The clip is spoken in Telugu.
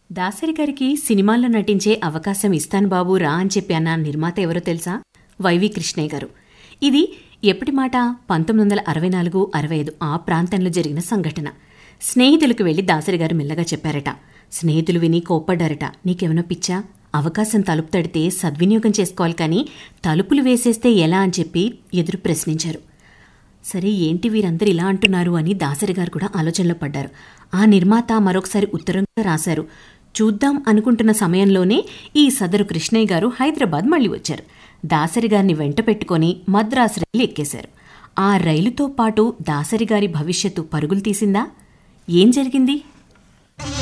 దాసరి గారికి సినిమాల్లో నటించే అవకాశం ఇస్తాను బాబు రా అని చెప్పి అన్న నిర్మాత ఎవరో తెలుసా వైవి కృష్ణయ్య గారు ఇది ఎప్పటి మాట పంతొమ్మిది వందల అరవై నాలుగు అరవై ఐదు ఆ ప్రాంతంలో జరిగిన సంఘటన స్నేహితులకు వెళ్లి దాసరి గారు మెల్లగా చెప్పారట స్నేహితులు విని కోప్పడ్డారట నీకేమైనా పిచ్చా అవకాశం తలుపు తడితే సద్వినియోగం చేసుకోవాలి కానీ తలుపులు వేసేస్తే ఎలా అని చెప్పి ఎదురు ప్రశ్నించారు సరే ఏంటి వీరందరూ ఇలా అంటున్నారు అని దాసరి గారు కూడా ఆలోచనలో పడ్డారు ఆ నిర్మాత మరొకసారి ఉత్తరంగా రాశారు చూద్దాం అనుకుంటున్న సమయంలోనే ఈ సదరు కృష్ణయ్య గారు హైదరాబాద్ మళ్ళీ వచ్చారు దాసరి గారిని వెంట పెట్టుకొని మద్రాసు రైలు ఎక్కేశారు ఆ రైలుతో పాటు దాసరి గారి భవిష్యత్తు పరుగులు తీసిందా ఏం జరిగింది